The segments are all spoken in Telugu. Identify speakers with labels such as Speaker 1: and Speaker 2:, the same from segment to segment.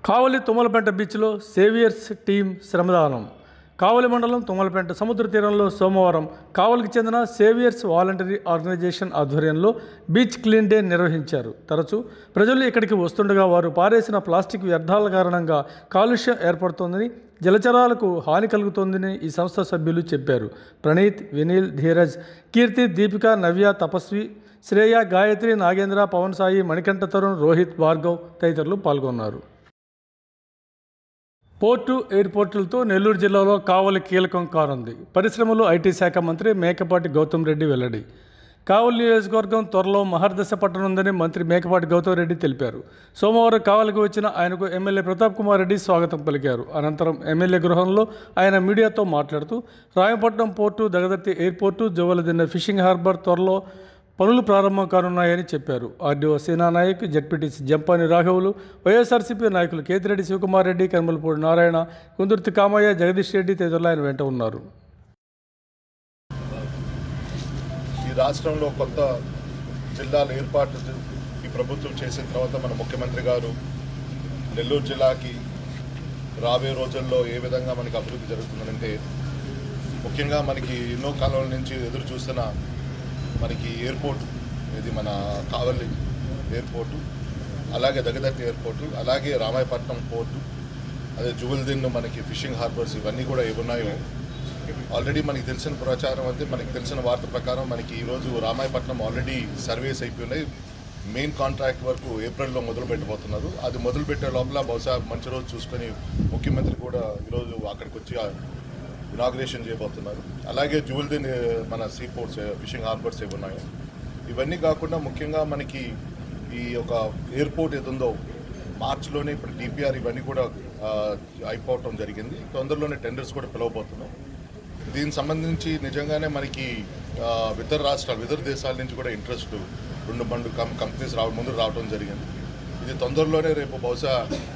Speaker 1: కావలి తుమ్మలపేంట బీచ్లో సేవియర్స్ టీం శ్రమదానం కావలి మండలం తుమ్మలపేంట సముద్ర తీరంలో సోమవారం కావలికి చెందిన సేవియర్స్ వాలంటరీ ఆర్గనైజేషన్ ఆధ్వర్యంలో బీచ్ క్లీన్ డే నిర్వహించారు తరచూ ప్రజలు ఇక్కడికి వస్తుండగా వారు పారేసిన ప్లాస్టిక్ వ్యర్థాల కారణంగా కాలుష్యం ఏర్పడుతోందని జలచరాలకు హాని కలుగుతోందని ఈ సంస్థ సభ్యులు చెప్పారు ప్రణీత్ వినీల్ ధీరజ్ కీర్తి దీపిక నవ్య తపస్వి శ్రేయ గాయత్రి నాగేంద్ర పవన్ సాయి మణికంఠ తరుణ్ రోహిత్ భార్గవ్ తదితరులు పాల్గొన్నారు పోర్టు ఎయిర్పోర్టులతో నెల్లూరు జిల్లాలో కావలి కీలకం కానుంది పరిశ్రమలు ఐటీ శాఖ మంత్రి మేకపాటి గౌతమ్ రెడ్డి వెల్లడి కావలి నియోజకవర్గం త్వరలో మహర్దశ పట్టనుందని మంత్రి మేకపాటి గౌతమ్ రెడ్డి తెలిపారు సోమవారం కావలికి వచ్చిన ఆయనకు ఎమ్మెల్యే ప్రతాప్ కుమార్ రెడ్డి స్వాగతం పలికారు అనంతరం ఎమ్మెల్యే గృహంలో ఆయన మీడియాతో మాట్లాడుతూ Rayapatnam port Dagadarthi airport Jovaladinna fishing harbour త్వరలో పనులు ప్రారంభం కానున్నాయని చెప్పారు ఆర్డీఓ సేనా నాయక్ జడ్పీటీసీ జంపాని రాఘవులు వైఎస్ఆర్సీపీ నాయకులు కేతిరెడ్డి శివకుమార్ రెడ్డి కనుమలపూడి నారాయణ కుందుర్తి కామయ్య జగదీష్ రెడ్డి తదితరులు ఆయన వెంట ఉన్నారు
Speaker 2: ఈ రాష్ట్రంలో కొత్త జిల్లాల ఏర్పాటు ఈ ప్రభుత్వం చేసిన తర్వాత మన ముఖ్యమంత్రి గారు నెల్లూరు జిల్లాకి రాబోయే రోజుల్లో ఏ విధంగా మనకి అభివృద్ధి జరుగుతుందంటే ముఖ్యంగా మనకి ఎన్నో కాలాల నుంచి ఎదురు చూస్తున్న మనకి ఎయిర్పోర్ట్ ఇది మన కావలి ఎయిర్పోర్టు అలాగే దగదత్తి ఎయిర్పోర్టు అలాగే రామాయపట్నం పోర్టు అదే జువల్దిన్ మనకి ఫిషింగ్ హార్బర్స్ ఇవన్నీ కూడా ఏమున్నాయో ఆల్రెడీ మనకి తెలిసిన ప్రచారం అయితే మనకి తెలిసిన వార్త ప్రకారం మనకి ఈరోజు రామాయపట్నం ఆల్రెడీ సర్వేస్ అయిపోయినాయి మెయిన్ కాంట్రాక్ట్ వరకు ఏప్రిల్లో మొదలు పెట్టబోతున్నారు అది మొదలు పెట్టే లోపల బహుశా మంచి రోజు చూసుకొని ముఖ్యమంత్రి కూడా ఈరోజు అక్కడికి వచ్చి ఇనాగ్రేషన్ చేయబోతున్నారు అలాగే జువల్దిన్ మన సీ పోర్ట్స్ ఫిషింగ్ హార్బర్స్ ఏవి ఉన్నాయో ఇవన్నీ కాకుండా ముఖ్యంగా మనకి ఈ యొక్క ఎయిర్పోర్ట్ ఏదుందో మార్చిలోనే ఇప్పుడు డిపిఆర్ ఇవన్నీ కూడా ఆ, అయిపోవటం జరిగింది తొందరలోనే టెండర్స్ కూడా పిలవబోతున్నాం దీనికి సంబంధించి నిజంగానే మనకి ఆ, ఇతర రాష్ట్రాలు ఇతర దేశాల నుంచి కూడా ఇంట్రెస్ట్ రెండు బండు కం కంపెనీస్ రావ ముందు రావడం జరిగింది ఇది తొందరలోనే రేపు బహుశా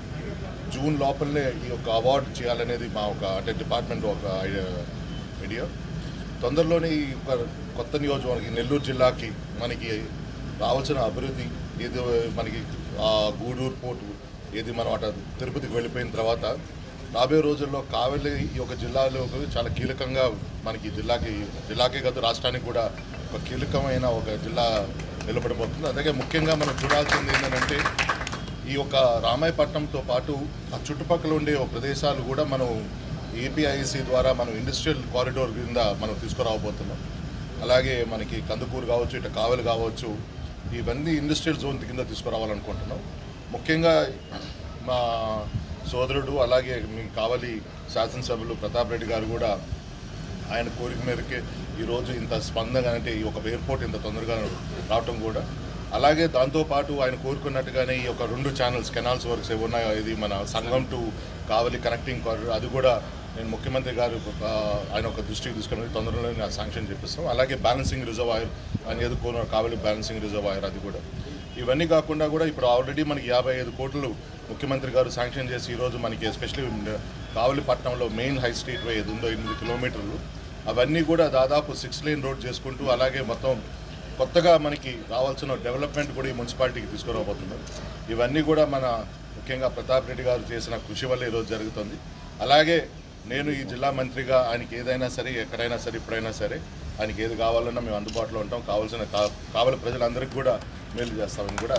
Speaker 2: జూన్ లోపలనే ఈ యొక్క అవార్డు చేయాలనేది మా ఒక అంటే డిపార్ట్మెంట్ ఒక ఐడియా- ఐడియా తొందరలోనే ఈ ఒక కొత్త నియోజకవర్గం నెల్లూరు జిల్లాకి మనకి రావాల్సిన అభివృద్ధి ఏది మనకి ఆ గూడూరు పోర్టు ఏది మనం అట తిరుపతికి వెళ్ళిపోయిన తర్వాత రాబోయే రోజుల్లో కావలి ఈ యొక్క జిల్లాలో చాలా కీలకంగా మనకి జిల్లాకి జిల్లాకే కాదు రాష్ట్రానికి కూడా ఒక కీలకమైన ఒక జిల్లా నిలబడబోతుంది అలాగే ముఖ్యంగా మనం చూడాల్సింది ఏంటంటే ఈ యొక్క రామాయపట్నంతో పాటు ఆ చుట్టుపక్కల ఉండే ఒక ప్రదేశాలు కూడా మనం ఏపీఐసి ద్వారా మనం ఇండస్ట్రియల్ కారిడోర్ కింద మనం తీసుకురావబోతున్నాం అలాగే మనకి కందుకూరు కావచ్చు ఇటు కావలి కావచ్చు ఇవన్నీ ఇండస్ట్రియల్ జోన్ కింద తీసుకురావాలనుకుంటున్నాం ముఖ్యంగా మా సోదరుడు అలాగే మీ కావలి శాసనసభ్యులు ప్రతాప్ రెడ్డి గారు కూడా ఆయన కోరిక మేరకే ఈరోజు ఇంత స్పందన అంటే ఈ ఒక ఎయిర్పోర్ట్ ఇంత తొందరగా రావటం కూడా అలాగే దాంతోపాటు ఆయన కోరుకున్నట్టుగానే ఈ యొక్క రెండు ఛానల్స్ కెనాల్స్ వర్క్స్ ఏవి ఉన్నాయో ఇది మన Sangam to Kavali connecting corridor అది కూడా నేను ముఖ్యమంత్రి గారు ఆ, ఆయన ఒక దృష్టికి తీసుకుని తొందరలోనే నా శాంక్షన్ చేపిస్తాం అలాగే బ్యాలెన్సింగ్ రిజర్వాయర్ ఆయన ఏదో కోరిన కావలి బ్యాలెన్సింగ్ రిజర్వాయర్ అది కూడా ఇవన్నీ కాకుండా కూడా ఇప్పుడు ఆల్రెడీ మనకి యాభై ఐదు కోట్లు ముఖ్యమంత్రి గారు శాంక్షన్ చేసి ఈరోజు మనకి ఎస్పెషల్లీ కావలిపట్నంలో మెయిన్ హై స్ట్రీట్ వే ఏది ఉందో ఎనిమిది కిలోమీటర్లు అవన్నీ కూడా దాదాపు సిక్స్ లేన్ రోడ్ చేసుకుంటూ అలాగే మొత్తం కొత్తగా మనకి రావాల్సిన డెవలప్మెంట్ కూడా ఈ మున్సిపాలిటీకి తీసుకురాబోతున్నారు ఇవన్నీ కూడా మన ముఖ్యంగా ప్రతాప్ రెడ్డి గారు చేసిన కృషి వల్ల ఈరోజు జరుగుతుంది అలాగే నేను ఈ జిల్లా మంత్రిగా ఆయనకి ఏదైనా సరే ఎక్కడైనా సరే ఇప్పుడైనా సరే ఆయనకి ఏది కావాలన్నా మేము అందుబాటులో ఉంటాం కావాల్సిన కా కావలి ప్రజలందరికీ కూడా మేలు చేస్తామని కూడా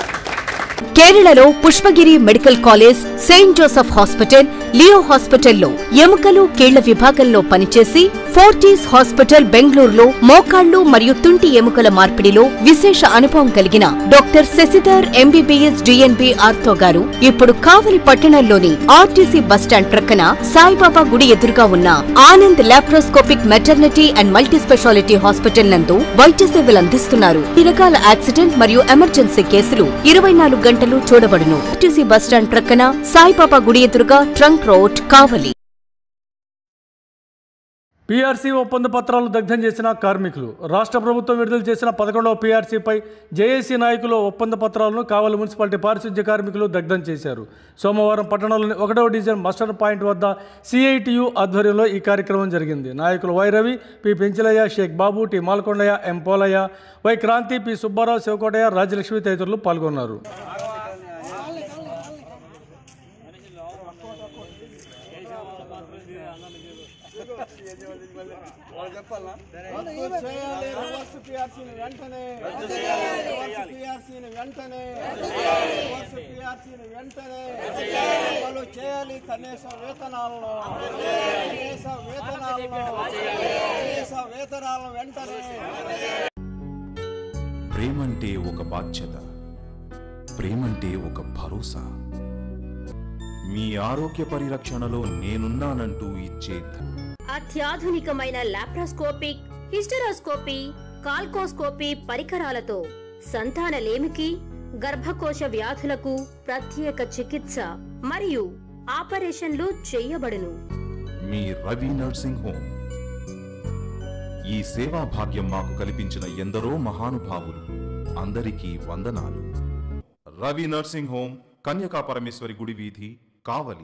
Speaker 3: కేరళలో Pushpagiri medical college Saint Joseph hospital Leo హాస్పిటల్లో ఎముకలు కీళ్ల విభాగంలో పనిచేసి ఫోర్టీస్ హాస్పిటల్ బెంగళూరులో మోకాళ్లు మరియు తుంటి ఎముకల మార్పిడిలో విశేష అనుభవం కలిగిన doctor Sasidhar MBBS DNB ortho garu ఇప్పుడు కావలి పట్టణంలోని ఆర్టీసీ బస్టాండ్ ప్రక్కన సాయిబాబా గుడి ఎదురుగా ఉన్న Anand laparoscopic maternity and multi speciality hospital నందు వైద్య సేవలు అందిస్తున్నారు ఈ రకాల యాక్సిడెంట్ మరియు ఎమర్జెన్సీ కేసులు ఇరవై నాలుగు గంటలు చూడబడును ఆర్టీసీ బస్టాండ్ ప్రక్కన సాయిబాబా గుడి ఎదురుగా ట్రంక్ రోడ్ కావలి
Speaker 1: పీఆర్సీ ఒప్పంద పత్రాలు దగ్ధం చేసిన కార్మికులు రాష్ట్ర ప్రభుత్వం విడుదల చేసిన పదకొండవ పీఆర్సీపై జేఏసీ నాయకులు ఒప్పంద పత్రాలను కావలి మున్సిపాలిటీ పారిశుద్ధ్య కార్మికులు దగ్ధం చేశారు సోమవారం పట్టణంలోని ఒకటవ డివిజన్ మస్టర్ పాయింట్ వద్ద సిఐటియు ఆధ్వర్యంలో ఈ కార్యక్రమం జరిగింది నాయకులు Y Ravi P Penchalaiah Shaik Babu T Malkondaiah M Polaiah Y Kranthi P Subbarao Sivakotaiah Rajalakshmi తదితరులు పాల్గొన్నారు
Speaker 4: రద్దు చేయాలి రివర్స్ పిఆర్సీని వెంటనే రివర్స్ పిఆర్సీని వెంటనే రివర్స్ పిఆర్సీని వెంటనే అమలు చేయాలి కనీస వేతనాలను కనీస వేతనాలను కనీస వేతనాలను వెంటనే
Speaker 5: ప్రేమంటే ఒక బాధ్యత ప్రేమంటే ఒక భరోసా మీ ఆరోగ్య పరిరక్షణలో నేనున్నానంటూ ఇచ్చే ధ-
Speaker 6: అత్యాధునికమైన లాప్రోస్కోపిక్ హిస్టరోస్కోపీ కాల్కోస్కోపీ పరికరాలతో సంతానలేమికి గర్భకోశ వ్యాధులకు ప్రత్యేక చికిత్స మరియు ఆపరేషన్లు చేయబడును
Speaker 5: మీ రవి నర్సింగ్ హోమ్ ఈ సేవా భాగ్యం మాకు కల్పించిన ఎందరో మహానుభావులు అందరికీ వందనాలు రవి నర్సింగ్ హోమ్ కన్యకా పరమేశ్వరి గుడి వీధి కావలి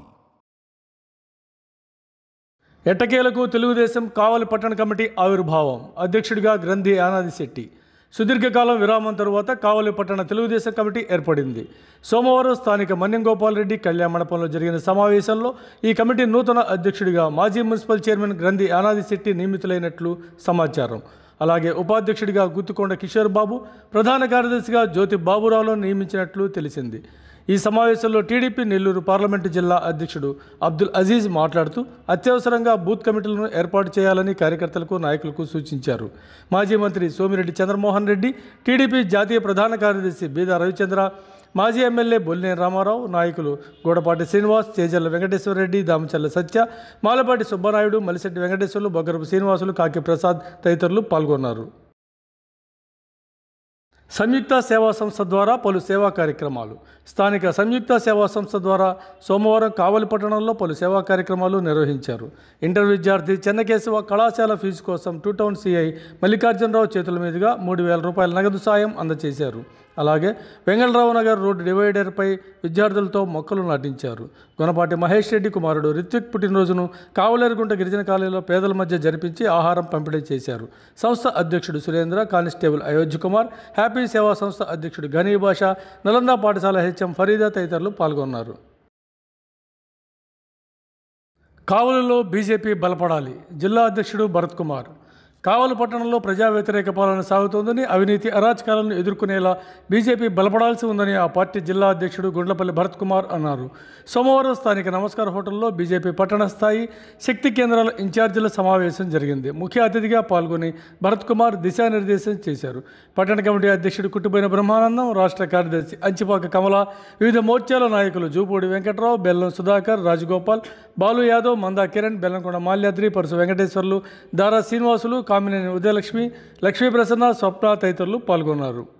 Speaker 1: ఎట్టకేలకు తెలుగుదేశం కావలి పట్టణ కమిటీ ఆవిర్భావం అధ్యక్షుడిగా గ్రంథి యానాది శెట్టి సుదీర్ఘకాలం విరామం తరువాత కావలి పట్టణ తెలుగుదేశం కమిటీ ఏర్పడింది సోమవారం స్థానిక మన్యం గోపాల్ రెడ్డి కళ్యాణ మండపంలో జరిగిన సమావేశంలో ఈ కమిటీ నూతన అధ్యక్షుడిగా మాజీ మున్సిపల్ చైర్మన్ గ్రంథి యానాది శెట్టి నియమితులైనట్లు సమాచారం అలాగే ఉపాధ్యక్షుడిగా గుత్తుకొండ కిషోర్ బాబు ప్రధాన కార్యదర్శిగా జ్యోతి బాబురావులను నియమించినట్లు తెలిసింది ఈ సమావేశంలో టీడీపీ నెల్లూరు పార్లమెంటు జిల్లా అధ్యక్షుడు అబ్దుల్ అజీజ్ మాట్లాడుతూ అత్యవసరంగా బూత్ కమిటీలను ఏర్పాటు చేయాలని కార్యకర్తలకు నాయకులకు సూచించారు మాజీ మంత్రి సోమిరెడ్డి చంద్రమోహన్ రెడ్డి టీడీపీ జాతీయ ప్రధాన కార్యదర్శి బీదా రవిచంద్ర మాజీ ఎమ్మెల్యే బొల్లినేని రామారావు నాయకులు గూడపాటి శ్రీనివాస్ చేజల్ల వెంకటేశ్వరరెడ్డి దామచల్ల సత్య మాలపాటి సుబ్బనాయుడు మలిశెట్టి వెంకటేశ్వర్లు బొగ్గరపు శ్రీనివాసులు కాకి ప్రసాద్ తదితరులు పాల్గొన్నారు సంయుక్త సేవా సంస్థ ద్వారా పలు సేవా కార్యక్రమాలు స్థానిక సంయుక్త సేవా సంస్థ ద్వారా సోమవారం కావలి పట్టణంలో పలు సేవా కార్యక్రమాలు నిర్వహించారు ఇంటర్ విద్యార్థి చెన్నకేశవ కళాశాల ఫీజు కోసం టూ టౌన్ సిఐ మల్లికార్జునరావు చేతుల మీదుగా మూడు వేల రూపాయల నగదు సాయం అందజేశారు అలాగే వెంగళరావు నగర్ రోడ్డు డివైడర్పై విద్యార్థులతో మొక్కలు నాటించారు గుణపాటి మహేష్ రెడ్డి కుమారుడు రిత్విక్ పుట్టినరోజును కావలేరుగుంట గిరిజన కాలనీలో పేదల మధ్య జరిపించి ఆహారం పంపిణీ చేశారు సంస్థ అధ్యక్షుడు సురేంద్ర కానిస్టేబుల్ అయోధ్య కుమార్ హ్యాపీ సేవా సంస్థ అధ్యక్షుడు ఘనీ భాష నలంద పాఠశాల హెచ్ఎం ఫరీదా తదితరులు పాల్గొన్నారు కావలిలో బీజేపీ బలపడాలి జిల్లా అధ్యక్షుడు భరత్ కుమార్ కావలి పట్టణంలో ప్రజా వ్యతిరేక పాలన సాగుతోందని అవినీతి అరాచకాలను ఎదుర్కొనేలా బీజేపీ బలపడాల్సి ఉందని ఆ పార్టీ జిల్లా అధ్యక్షుడు గుండ్లపల్లి భరత్ కుమార్ అన్నారు సోమవారం స్థానిక నమస్కార హోటల్లో బీజేపీ పట్టణ స్థాయి శక్తి కేంద్రాల ఇన్ఛార్జీల సమావేశం జరిగింది ముఖ్య అతిథిగా పాల్గొని భరత్ కుమార్ దిశానిర్దేశం చేశారు పట్టణ కమిటీ అధ్యక్షుడు కుట్టుబోయిన బ్రహ్మానందం రాష్ట్ర కార్యదర్శి అంచిపాక కమల వివిధ మోర్చాల నాయకులు జూపూడి వెంకట్రావు బెల్లం సుధాకర్ రాజగోపాల్ బాలు యాదవ్ మందా కిరణ్ బెల్లంకొండ మాల్యాద్రి పరుసు వెంకటేశ్వర్లు దారా శ్రీనివాసులు కామినేని ఉదయలక్ష్మి లక్ష్మీ ప్రసన్న స్వప్న తదితరులు పాల్గొన్నారు